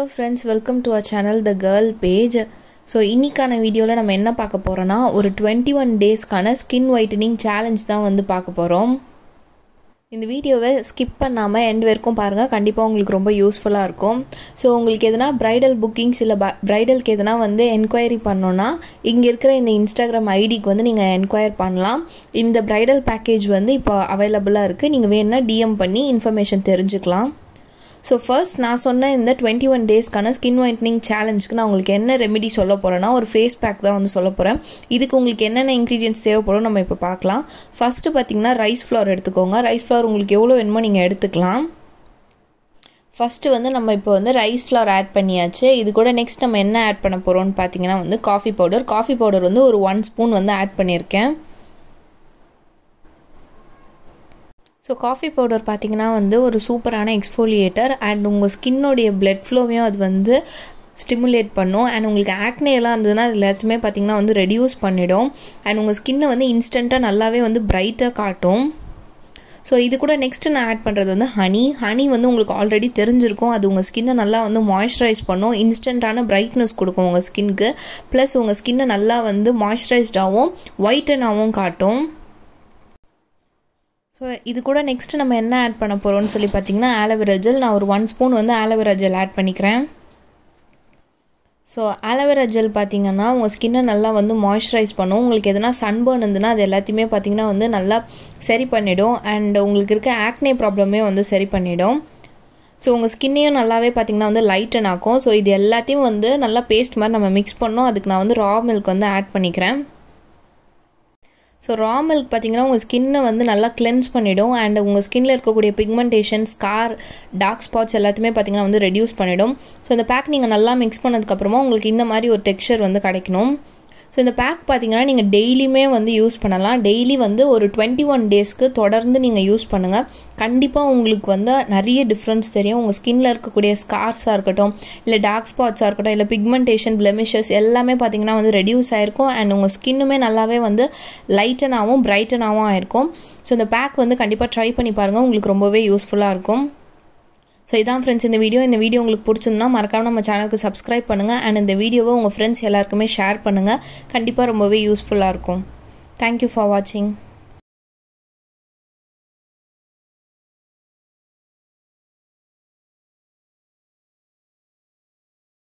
hello friends welcome to a channel the girl page so இன்னிக்கான வீடியோவில் நம்ம என்ன பார்க்க போகிறோன்னா ஒரு டுவெண்ட்டி ஒன் டேஸ்க்கான ஸ்கின் ஒயிட்டனிங் சேலஞ்ச் தான் வந்து பார்க்க போகிறோம் இந்த வீடியோவை ஸ்கிப் பண்ணாமல் எண்ட் வரைக்கும் பாருங்கள் கண்டிப்பாக உங்களுக்கு ரொம்ப யூஸ்ஃபுல்லாக இருக்கும் ஸோ உங்களுக்கு எதனா ப்ரைடல் புக்கிங்ஸ் இல்லை ப்ரைடலுக்கு எதனா வந்து என்கொயரி பண்ணோன்னா இங்கே இருக்கிற இந்த இன்ஸ்டாகிராம் ஐடிக்கு வந்து நீங்கள் என்கொயர் பண்ணலாம் இந்த ப்ரைடல் பேக்கேஜ் வந்து இப்போ அவைலபிளாக இருக்குது நீங்கள் வேணுன்னா டிஎம் பண்ணி இன்ஃபர்மேஷன் தெரிஞ்சுக்கலாம் ஸோ ஃபர்ஸ்ட் நான் சொன்ன இந்த டுவெண்ட்டி ஒன் டேஸ்க்கான ஸ்கின் ஒயிட்னிங் சேலஞ்சுக்கு நான் உங்களுக்கு என்ன ரெமெடி சொல்ல போகிறேன்னா ஒரு ஃபேஸ் பேக் தான் வந்து சொல்ல போகிறேன் இதுக்கு உங்களுக்கு என்னென்ன இன்க்ரீடியன்ஸ் தேவைப்படும் நம்ம இப்போ பார்க்கலாம் ஃபஸ்ட்டு பார்த்தீங்கன்னா ரைஸ் ஃப்ளவர் எடுத்துக்கோங்க ரைஸ் ஃப்ளவர் உங்களுக்கு எவ்வளோ வேணுமோ நீங்கள் எடுத்துக்கலாம் ஃபஸ்ட்டு வந்து நம்ம இப்போ வந்து ரைஸ் ஃப்ளவர் ஆட் பண்ணியாச்சு இது கூட நெக்ஸ்ட் நம்ம என்ன ஆட் பண்ண போகிறோம்னு பார்த்தீங்கன்னா வந்து காஃபி பவுடர் காஃபி பவுடர் வந்து ஒரு ஒன் ஸ்பூன் வந்து ஆட் பண்ணியிருக்கேன் ஸோ காஃபி பவுடர் பார்த்திங்கன்னா வந்து ஒரு சூப்பரான எக்ஸ்ஃபோலியேட்டர் அண்ட் உங்கள் ஸ்கின்னோடைய பிளட் ஃப்ளோவையும் அது வந்து ஸ்டிமுலேட் பண்ணும் அண்ட் உங்களுக்கு ஆக்னே எல்லாம் இருந்ததுன்னா அது எல்லாத்தையுமே பார்த்திங்கன்னா வந்து ரெடியூஸ் பண்ணிடும் அண்ட் உங்கள் ஸ்கின்னை வந்து இன்ஸ்டண்ட்டாக நல்லாவே வந்து பிரைட்டாக காட்டும் ஸோ இது கூட நெக்ஸ்ட்டு நான் ஆட் பண்ணுறது வந்து ஹனி ஹனி வந்து உங்களுக்கு ஆல்ரெடி தெரிஞ்சிருக்கும் அது உங்கள் ஸ்கின்னை நல்லா வந்து மாய்ஸ்சரைஸ் பண்ணும் இன்ஸ்டண்ட்டான பிரைட்னஸ் கொடுக்கும் உங்கள் ஸ்கின்க்கு ப்ளஸ் உங்கள் ஸ்கின்னை நல்லா வந்து மாய்ஸ்சரைஸ்டாகவும் ஒயிட்டனாகவும் காட்டும் ஸோ இது கூட நெக்ஸ்ட்டு நம்ம என்ன ஆட் பண்ண போகிறோம்னு சொல்லி பார்த்தீங்கன்னா ஆலோவேரா ஜெல் நான் ஒரு ஒன் ஸ்பூன் வந்து ஆலோவேரா ஜெல் ஆட் பண்ணிக்கிறேன் ஸோ ஆலோவேரா ஜெல் பார்த்தீங்கன்னா உங்கள் ஸ்கின்னை நல்லா வந்து மாய்ஸ்சரைஸ் பண்ணும் உங்களுக்கு எதனா சன்பர்ன் இருந்ததுன்னா அது எல்லாத்தையுமே பார்த்தீங்கன்னா வந்து நல்லா சரி பண்ணிடும் அண்ட் உங்களுக்கு இருக்க ஆக்னே ப்ராப்ளமே வந்து சரி பண்ணிடும் ஸோ உங்கள் ஸ்கின்னையும் நல்லாவே பார்த்திங்கன்னா வந்து லைட்டன் ஆக்கும் ஸோ இது எல்லாத்தையும் வந்து நல்லா பேஸ்ட் மாதிரி நம்ம மிக்ஸ் பண்ணோம் அதுக்கு நான் வந்து ரா மில்க் வந்து ஆட் பண்ணிக்கிறேன் ஸோ ரா மில்க் பார்த்திங்கன்னா உங்கள் ஸ்கின்னை வந்து நல்லா கிளென்ஸ் பண்ணிவிடும் அண்ட் உங்கள் ஸ்கின்னில் இருக்கக்கூடிய பிக்மெண்டேஷன் ஸ்கார் டார்க் ஸ்பாட்ஸ் எல்லாத்தையுமே பார்த்திங்கன்னா வந்து ரெடியூஸ் பண்ணிவிடும் ஸோ இந்த பேக் நீங்கள் நல்லா மிக்ஸ் பண்ணதுக்கப்புறமா உங்களுக்கு இந்த மாதிரி ஒரு டெக்ஸ்சர் வந்து கிடைக்கணும் ஸோ இந்த பேக் பார்த்தீங்கன்னா நீங்கள் டெய்லியுமே வந்து யூஸ் பண்ணலாம் டெய்லி வந்து ஒரு டுவெண்ட்டி ஒன் டேஸ்க்கு தொடர்ந்து நீங்கள் யூஸ் பண்ணுங்கள் கண்டிப்பாக உங்களுக்கு வந்து நிறைய டிஃப்ரென்ஸ் தெரியும் உங்கள் ஸ்கின்னில் இருக்கக்கூடிய ஸ்கார்ஸாக இருக்கட்டும் இல்லை டார்க் ஸ்பாட்ஸாக இருக்கட்டும் இல்லை பிக்மெண்டேஷன் பிளெமிஷஸ் எல்லாமே பார்த்தீங்கன்னா வந்து ரெடியூஸ் ஆகிருக்கும் அண்ட் உங்கள் ஸ்கின்னுமே நல்லாவே வந்து லைட்டனாகவும் பிரைட்டனாகவும் ஆயிருக்கும் ஸோ இந்த பேக் வந்து கண்டிப்பாக ட்ரை பண்ணி பாருங்கள் உங்களுக்கு ரொம்பவே யூஸ்ஃபுல்லாக இருக்கும் ஸோ இதான் ஃப்ரெண்ட்ஸ் இந்த வீடியோ இந்த வீடியோ உங்களுக்கு பிடிச்சிருந்தா மறக்காம நம்ம சேனலுக்கு சப்ஸ்கிரைப் பண்ணுங்கள் அண்ட் இந்த வீடியோவை உங்கள் ஃப்ரெண்ட்ஸ் எல்லாருக்குமே ஷேர் பண்ணுங்கள் கண்டிப்பாக ரொம்பவே யூஸ்ஃபுல்லாக இருக்கும் தேங்க்யூ ஃபார் வாட்சிங்